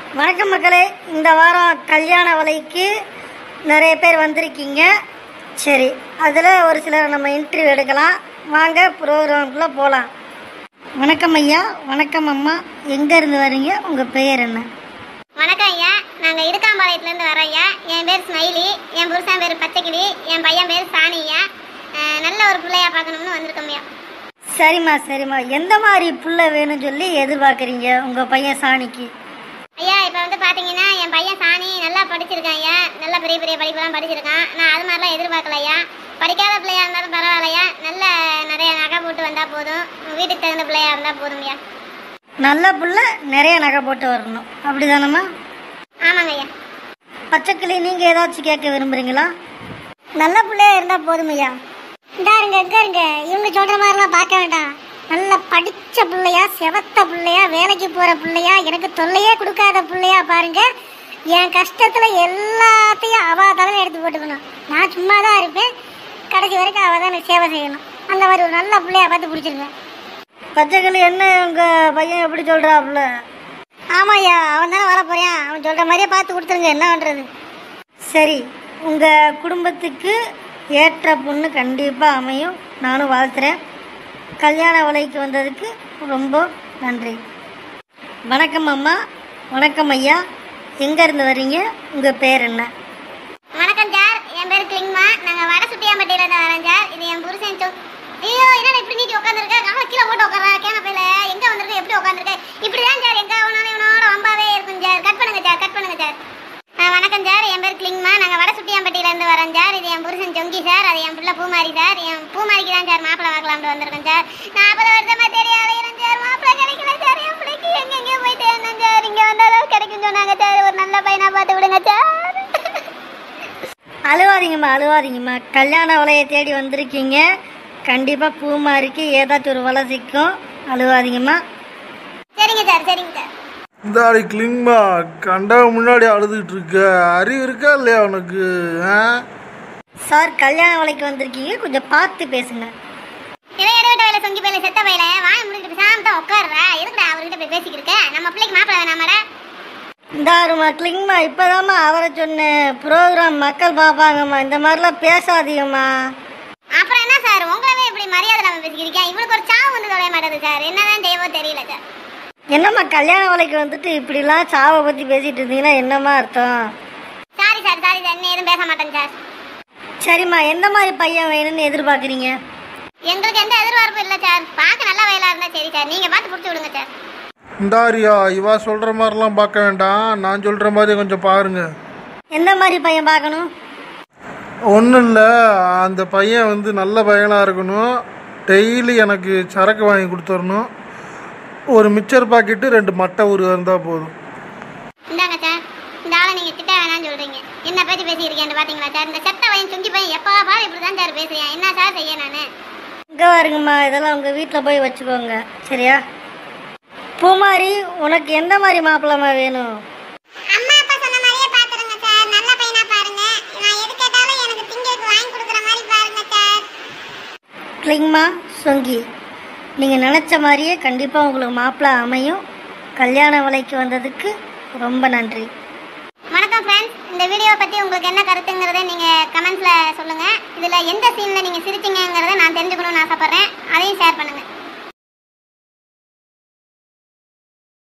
வணக்கம் மக்களே இந்த வாரம் கல்யாண வலைக்கு நிறைய பேர் வந்திருக்கீங்க சரி அதில் ஒரு சிலர் நம்ம இன்டர்வியூ எடுக்கலாம் வாங்க ப்ரோக்ராம்குள்ளே போகலாம் வணக்கம் ஐயா வணக்கம் அம்மா எங்கேருந்து வரீங்க உங்கள் பெயர் என்ன வணக்கம் ஐயா நாங்கள் இடுக்காம்பாளையத்துலேருந்து வரோம் ஐயா என் பேர் ஸ்மைலி என் புருஷன் பேர் பச்சைக்கிளி என் பையன் பேர் சாணி ஐயா அஹ் நல்ல ஒரு பிள்ளையா பார்க்கணும்னு வந்திருக்கோம் ஐயா சரிம்மா சரிம்மா எந்த மாதிரி புள்ள வேணும்னு சொல்லி எதிர்பார்க்குறீங்க உங்கள் பையன் சாணிக்கு ஐயா இப்போ வந்து பார்த்தீங்கன்னா என் பையன் சாணி நல்லா படிச்சிருக்கான் ஐயா நல்ல பெரிய பெரிய படிப்பெல்லாம் படிச்சிருக்கான் நான் அது மாதிரிலாம் எதிர்பார்க்கல ஐயா படிக்காத பிள்ளையா இருந்தாலும் பரவாயில்லையா நல்ல நிறைய நகை போட்டு வந்தால் போதும் வீட்டுக்கு தகுந்த பிள்ளையா இருந்தால் போதும் ஐயா நல்ல புள்ள நிறைய நகை போட்டு வரணும் அப்படி தானம்மா ஆமாங்க ஐயா பச்சைக்கிளி நீங்கள் ஏதாச்சும் கேட்க விரும்புகிறீங்களா நல்ல பிள்ளையா இருந்தா போதும் ஐயா இந்தா இருங்க இங்க இருங்க இவங்க சொல்ற மாதிரிலாம் பார்க்க வேண்டாம் நல்ல படிச்ச பிள்ளையா செவத்த பிள்ளையா வேலைக்கு போற பிள்ளையா எனக்கு தொல்லையே கொடுக்காத பிள்ளையா பாருங்க என் கஷ்டத்துல எல்லாத்தையும் அவ தலைமை எடுத்து போட்டுக்கணும் நான் சும்மா தான் இருப்பேன் கடைசி வரைக்கும் அவ தான் எனக்கு சேவை செய்யணும் அந்த மாதிரி ஒரு நல்ல பிள்ளையா பார்த்து பிடிச்சிருங்க பச்சைக்கிளி என்ன உங்கள் பையன் எப்படி சொல்கிறாப்புல ஆமாய்யா அவன் தானே வர போறியான் அவன் சொல்ற மாதிரியே பார்த்து கொடுத்துருங்க என்ன பண்றது சரி உங்கள் குடும்பத்துக்கு ஏற்ற பொண்ணு கண்டிப்பாக அமையும் நானும் வாழ்த்துறேன் கல்யாண வலைக்கு வந்ததுக்கு ரொம்ப நன்றி வணக்கம் அம்மா வணக்கம் ஐயா எங்கேருந்து வர்றீங்க உங்கள் பேர் என்ன வணக்கம் சார் என் பேர் கிளிங்மா நாங்க வட சுட்டியாம்பட்டியில இருந்து வரேன் சார் இது என் புருஷன் சொ ஐயோ என்னடா இப்படி நீட்டி உட்காந்துருக்க காலை கீழே போட்டு உட்காரா கேனப்பையில எங்க வந்திருக்க எப்படி உட்காந்துருக்க இப்படிதான் சார் எங்க அவனாலும் இவனோட வம்பாவே இருக்கும் சார் கட் பண்ணுங்க சார் கட் பண்ணுங்க சார் ஆ, வணக்கம் சார் என் பேர் கிளிங்மா நாங்க வட சுட்டியாம்பட்டியில இருந்து வரேன் சார் இது என் புருஷன் சொங்கி சார் அது என் பிள்ளை பூமாரி சார் என் பூமாரிக்கு தான் சார் மாப்பிள்ளை பார்க்கலாம்னு வந்திருக்கேன் சார் நாற்பது வருஷமா தேடி அலையிறேன் சார் மாப்பிள்ளை கிடைக்கல சார் என் பிள்ளைக்கு எங்க எங்கேயோ போயிட்டு இருந்தேன் சார் இங்க வந்தாலும் கிடைக்கும் சொன்னாங்க சார் ஒரு நல்ல பையனா பார்த்து விடுங்க சார் அழுவாதீங்கம்மா அழுவாதீங்கம்மா கல்யாண வலையை தேடி வந்திருக்கீங்க கண்டிப்பாக பூமாரிக்கு ஏதாச்சும் ஒரு வலை சிக்கும் அழுவாதீங்கம்மா சரிங்க சார் சரிங்க சார் இந்த ஆளு கிளிங்மா கண்டா முன்னாடி அழுதுகிட்டு இருக்க அறிவு இருக்கா இல்லையா உனக்கு ஆ சார் கல்யாண வலைக்கு வந்திருக்கீங்க கொஞ்சம் பார்த்து பேசுங்க இவன் இடைவிட்ட வேலை சொங்கி பையில செத்த பையில வாய முடிக்கிட்டு சாமத்தா உட்காருறா எதுக்குடா அவர்கிட்ட போய் பேசிக்கிட்டு இருக்க நம்ம பிள்ளைக்கு மாப்பிள்ள வேணாமாடா இந்தாருமா கிளிங்மா இப்போதாம்மா அவரை சொன்னேன் ப்ரோக்ராம் மக்கள் பார்ப்பாங்கம்மா இந்த மாதிரிலாம் பேசாதீங்கம்மா அப்புறம் என்ன சார் உங்களவே இப்படி மரியாதை இல்லாம பேசிக்கிறீங்க இவளுக்கு ஒரு சாவு வந்து தொலைய மாட்டேது சார் என்னதான் செய்யவோ தெரியல சார் என்னம்மா கல்யாண வலைக்கு வந்துட்டு இப்படிலாம் சாவை பற்றி பேசிட்டு இருந்தீங்கன்னா என்னம்மா அர்த்தம் சாரி சார் சாரி சார் இன்னும் எதுவும் பேச மாட்டேன் சார் சரிம்மா எந்த மாதிரி பையன் வேணும்னு எதிர்பார்க்குறீங்க எங்களுக்கு எந்த எதிர்பார்ப்பும் இல்லை சார் பார்க்க நல்ல வயலா இருந்தா சரி சார் நீங்க பார்த்து பிடிச்சி விடுங்க சார் இந்தாரியா இவா சொல்ற மாதிரிலாம் பார்க்க வேண்டாம் நான் சொல்ற மாதிரி கொஞ்சம் பாருங்க எந்த மாதிரி பையன் பார்க்கணும் ஒன்றும் இல்லை அந்த பையன் வந்து நல்ல பையனாக இருக்கணும் டெய்லி எனக்கு சரக்கு வாங்கி கொடுத்துடணும் ஒரு மிச்சர் பாக்கெட்டு ரெண்டு மட்டை ஒரு இருந்தால் போதும் இந்தாங்க சார் இந்த ஆளை நீங்க திட்ட வேணாம்னு சொல்றீங்க என்ன பேச்சு பேசியிருக்கேன் பாத்தீங்களா சார் இந்த செத்த பையன் சுங்கி பையன் எப்போ பாரு இப்படி தான் சார் பேசுறேன் என்ன சார் செய்ய நானு இங்கே வருங்கம்மா இதெல்லாம் உங்கள் வீட்டில் போய் வச்சுக்கோங்க சரியா பூமாரி உனக்கு எந்த மாதிரி மாப்பிள்ளமா வேணும் அம்மா அப்பா சொன்ன மாதிரியே பாத்துருங்க சார் நல்ல பையனா பாருங்க நான் எது கேட்டாலும் எனக்கு திங்கிறதுக்கு வாங்கி கொடுக்குற மாதிரி பாருங்க சார் கிளிங்மா சொங்கி நீங்கள் நினச்ச மாதிரியே கண்டிப்பாக உங்களுக்கு மாப்பிள்ளை அமையும் கல்யாண வலைக்கு வந்ததுக்கு ரொம்ப நன்றி வணக்கம் ஃப்ரெண்ட்ஸ் இந்த வீடியோவை பத்தி உங்களுக்கு என்ன கருத்துங்கிறத நீங்க கமெண்ட்ஸ்ல சொல்லுங்க இதுல எந்த சீன்ல நீங்க சிரிச்சீங்கங்கிறத நான் தெரிஞ்சுக்கணும்னு ஆசைப்படுறேன் அதையும் ஷேர் பண்ணுங்க